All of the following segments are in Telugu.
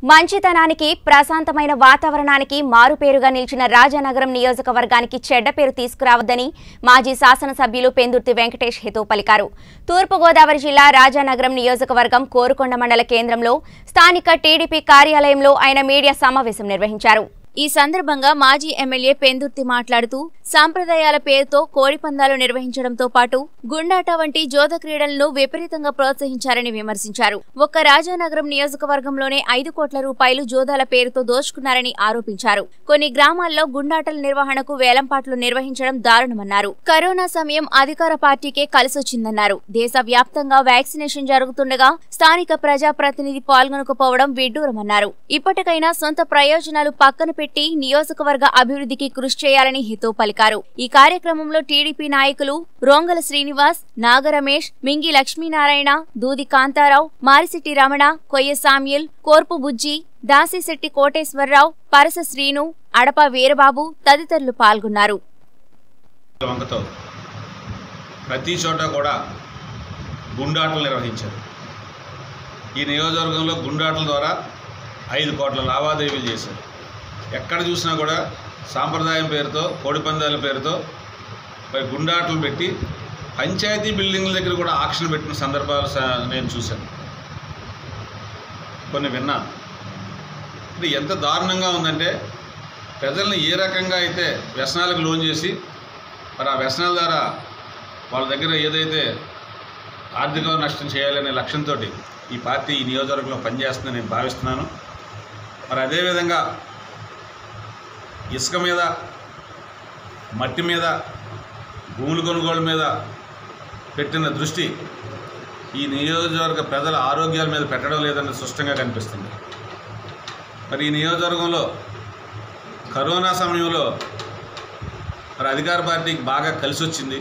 మంచితనానికి ప్రశాంతమైన వాతావరణానికి మారుపేరుగా నిలిచిన రాజానగరం నియోజకవర్గానికి చెడ్డ పేరు తీసుకురావద్దని మాజీ శాసనసభ్యులు పెందుర్తి వెంకటేష్ హితవు పలికారు తూర్పుగోదావరి జిల్లా రాజానగరం నియోజకవర్గం కోరుకొండ మండల కేంద్రంలో స్థానిక టీడీపీ కార్యాలయంలో ఆయన మీడియా సమావేశం నిర్వహించారు ఈ సందర్భంగా మాజీ ఎమ్మెల్యే పెందుర్తి మాట్లాడుతూ సాంప్రదాయాల పేరుతో కోడిపందాలు నిర్వహించడంతో పాటు గుండాట వంటి జోద క్రీడలను విపరీతంగా ప్రోత్సహించారని విమర్శించారు ఒక్క రాజానగరం నియోజకవర్గంలోనే ఐదు కోట్ల రూపాయలు జోదాల పేరుతో దోచుకున్నారని ఆరోపించారు కొన్ని గ్రామాల్లో గుండాటల నిర్వహణకు వేలంపాట్లు నిర్వహించడం దారుణమన్నారు కరోనా సమయం అధికార పార్టీకే కలిసొచ్చిందన్నారు దేశవ్యాప్తంగా వ్యాక్సినేషన్ జరుగుతుండగా స్థానిక ప్రజాప్రతినిధి పాల్గొనకపోవడం విడ్డూరమన్నారు ఇప్పటికైనా సొంత ప్రయోజనాలు పక్కన పెట్టి నియోజకవర్గ అభివృద్ధికి కృషి చేయాలని హితవు పలికారు ఈ కార్యక్రమంలో టీడీపీ నాయకులు రోంగల శ్రీనివాస్ నాగరమేష్ మింగి లక్ష్మీనారాయణ దూది కాంతారావు మారిశెట్టి రమణ కొయ్య సామ్యుల్ కోర్పు బుజ్జి దాసిశెట్టి కోటేశ్వరరావు పరస శ్రీను అడప వీరబాబు తదితరులు పాల్గొన్నారు వంకతో ప్రతి చోట కూడా గుండాటలు నిర్వహించారు ఈ నియోజకవర్గంలో గుండాటల ద్వారా ఐదు కోట్ల లావాదేవీలు చేశారు ఎక్కడ చూసినా కూడా సాంప్రదాయం పేరుతో కోడిపందాల పేరుతో మరి గుండాటలు పెట్టి పంచాయతీ బిల్డింగ్ల దగ్గర కూడా ఆక్షన్ పెట్టిన సందర్భాలు స- నేను చూశాను కొన్ని విన్నాను ఇది ఎంత దారుణంగా ఉందంటే ప్రజల్ని ఏ రకంగా అయితే వ్యసనాలకు లోన్ చేసి మరి ఆ వ్యసనాల ద్వారా వాళ్ళ దగ్గర ఏదైతే ఆర్థిక నష్టం చేయాలనే లక్ష్యంతో ఈ పార్టీ ఈ నియోజకవర్గంలో పనిచేస్తుందని నేను భావిస్తున్నాను మరి అదేవిధంగా ఇసుక మీద మట్టి మీద భూముల కొనుగోలు మీద పెట్టిన దృష్టి ఈ నియోజకవర్గ ప్రజల ఆరోగ్యాల మీద పెట్టడం లేదని స్పష్టంగా కనిపిస్తుంది మరి ఈ నియోజకవర్గంలో కరోనా సమయంలో మరి అధికార పార్టీకి బాగా కలిసి వచ్చింది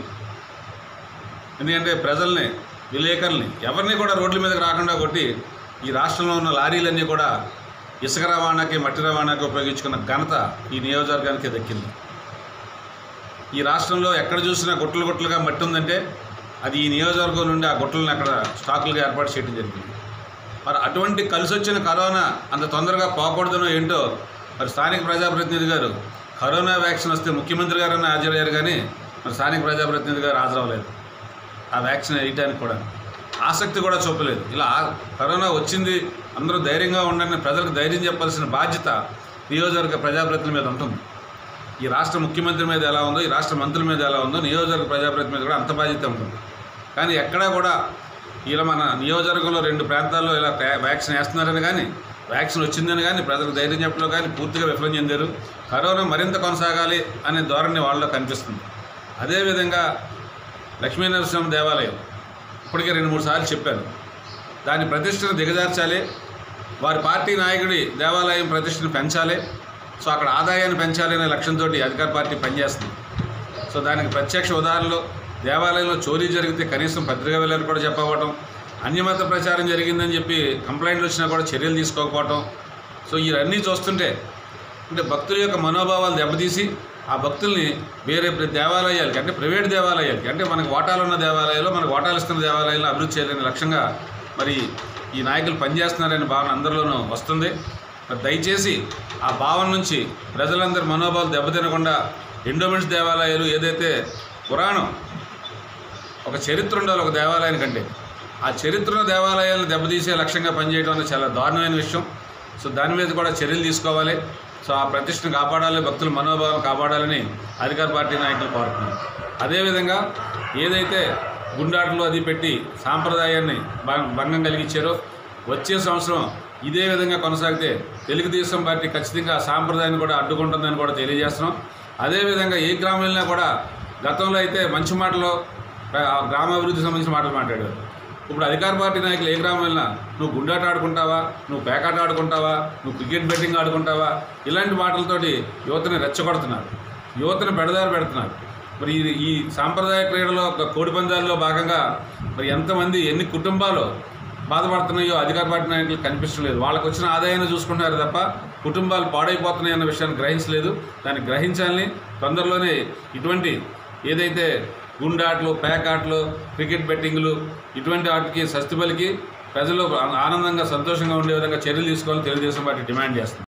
ఎందుకంటే ప్రజల్ని విలేకరుల్ని ఎవరిని కూడా రోడ్ల మీదకి రాకుండా కొట్టి ఈ రాష్ట్రంలో ఉన్న లారీలన్నీ కూడా ఇసుక రవాణాకి మట్టి రవాణాకి ఉపయోగించుకున్న ఘనత ఈ నియోజకవర్గానికి దక్కింది ఈ రాష్ట్రంలో ఎక్కడ చూసినా గుట్టలు గుట్టలుగా మట్టి ఉందంటే అది ఈ నియోజకవర్గం నుండి ఆ గుట్టలను అక్కడ స్టాకులుగా ఏర్పాటు చేయడం జరిగింది మరి అటువంటి కలిసి వచ్చిన కరోనా అంత తొందరగా పోకూడదనో ఏంటో మరి స్థానిక ప్రజాప్రతినిధి గారు కరోనా వ్యాక్సిన్ వస్తే ముఖ్యమంత్రి గారన్నా హాజరయ్యారు కానీ మరి స్థానిక ప్రజాప్రతినిధి గారు హాజరవ్వలేదు ఆ వ్యాక్సిన్ వేయడానికి కూడా ఆసక్తి కూడా చూపలేదు ఇలా ఆ- కరోనా వచ్చింది అందరూ ధైర్యంగా ఉండండి ప్రజలకు ధైర్యం చెప్పాల్సిన బాధ్యత నియోజకవర్గ ప్రజాప్రతినిధి మీద ఉంటుంది ఈ రాష్ట్ర ముఖ్యమంత్రి మీద ఎలా ఉందో ఈ రాష్ట్ర మంత్రుల మీద ఎలా ఉందో నియోజకవర్గ ప్రజాప్రతినిధి మీద కూడా అంత బాధ్యత ఉంటుంది కానీ ఎక్కడా కూడా ఇలా మన నియోజకవర్గంలో రెండు ప్రాంతాల్లో ఇలా వ్యా- వ్యాక్సిన్ వేస్తున్నారని కానీ వ్యాక్సిన్ వచ్చిందని కానీ ప్రజలకు ధైర్యం చెప్పడంలో కానీ పూర్తిగా విఫలం చెందారు కరోనా మరింత కొనసాగాలి అనే ధోరణి వాళ్ళలో కనిపిస్తుంది అదేవిధంగా లక్ష్మీనరసింహ దేవాలయం ఇప్పటికే రెండు మూడు సార్లు చెప్పాను దాని ప్రతిష్టను దిగజార్చాలి వారి పార్టీ నాయకుడి దేవాలయం ప్రతిష్టను పెంచాలి సో అక్కడ ఆదాయాన్ని పెంచాలి అనే లక్ష్యంతో అధికార పార్టీ పనిచేస్తుంది సో దానికి ప్రత్యక్ష ఉదాహరణలు దేవాలయంలో చోరీ జరిగితే కనీసం పత్రికా వెళ్ళని కూడా చెప్పకపోవటం అన్యమత ప్రచారం జరిగిందని చెప్పి కంప్లైంట్లు వచ్చినా కూడా చర్యలు తీసుకోకపోవటం సో ఇవన్నీ చూస్తుంటే అంటే భక్తుల యొక్క మనోభావాలు దెబ్బతీసి ఆ భక్తుల్ని వేరే ప్ర- దేవాలయాలకి అంటే ప్రైవేట్ దేవాలయాలకి అంటే మనకు వాటాలు ఉన్న దేవాలయాల్లో మనకు వాటాలు ఇస్తున్న దేవాలయాల్లో అభివృద్ధి చేయాలనే లక్ష్యంగా మరి ఈ నాయకులు పనిచేస్తున్నారనే భావన అందరిలోనూ వస్తుంది మరి దయచేసి ఆ భావన నుంచి ప్రజలందరి మనోభావాలు దెబ్బతినకుండా ఎండోమెంట్స్ దేవాలయాలు ఏదైతే పురాణం ఒక చరిత్ర ఉండాలి ఒక దేవాలయానికంటే ఆ చరిత్ర ఉన్న దేవాలయాలను దెబ్బతీసే లక్ష్యంగా పనిచేయడం అనేది చాలా దారుణమైన విషయం సో దాని మీద కూడా చర్యలు తీసుకోవాలి సో ఆ ప్రతిష్టను కాపాడాలి భక్తుల మనోభావం కాపాడాలని అధికార పార్టీ నాయకులు కోరుతున్నారు అదేవిధంగా ఏదైతే గుండాటలు అది పెట్టి సాంప్రదాయాన్ని భం- భంగం కలిగించారో వచ్చే సంవత్సరం ఇదే విధంగా కొనసాగితే తెలుగుదేశం పార్టీ ఖచ్చితంగా ఆ సాంప్రదాయాన్ని కూడా అడ్డుకుంటుందని కూడా తెలియజేస్తున్నాం అదేవిధంగా ఏ గ్రామం వెళ్ళినా కూడా గతంలో అయితే మంచి మాటలు ఆ గ్రామాభివృద్ధి సంబంధించిన మాటలు మాట్లాడారు ఇప్పుడు అధికార పార్టీ నాయకులు ఏ గ్రామం వెళ్ళినా నువ్వు గుండాట ఆడుకుంటావా నువ్వు పేకాట ఆడుకుంటావా నువ్వు క్రికెట్ బెట్టింగ్ ఆడుకుంటావా ఇలాంటి మాటలతోటి యువతని రెచ్చగొడుతున్నారు యువతను పెడదారి పెడుతున్నారు మరి ఈ ఈ సాంప్రదాయ క్రీడలో ఒక కోడి పందాల్లో భాగంగా మరి ఎంతమంది ఎన్ని కుటుంబాలు బాధపడుతున్నాయో అధికార పార్టీ నాయకులు కనిపించలేదు వాళ్ళకు వచ్చిన ఆదాయాన్ని చూసుకుంటున్నారు తప్ప కుటుంబాలు పాడైపోతున్నాయి అన్న విషయాన్ని గ్రహించలేదు దాన్ని గ్రహించాలని తొందరలోనే ఇటువంటి ఏదైతే గుండాట్లు పేకాట్లు క్రికెట్ బెట్టింగ్లు ఇటువంటి వాటికి సస్తిబలికి ప్రజలు ఆనందంగా సంతోషంగా ఉండే విధంగా చర్యలు తీసుకోవాలని తెలుగుదేశం పార్టీ డిమాండ్ చేస్తుంది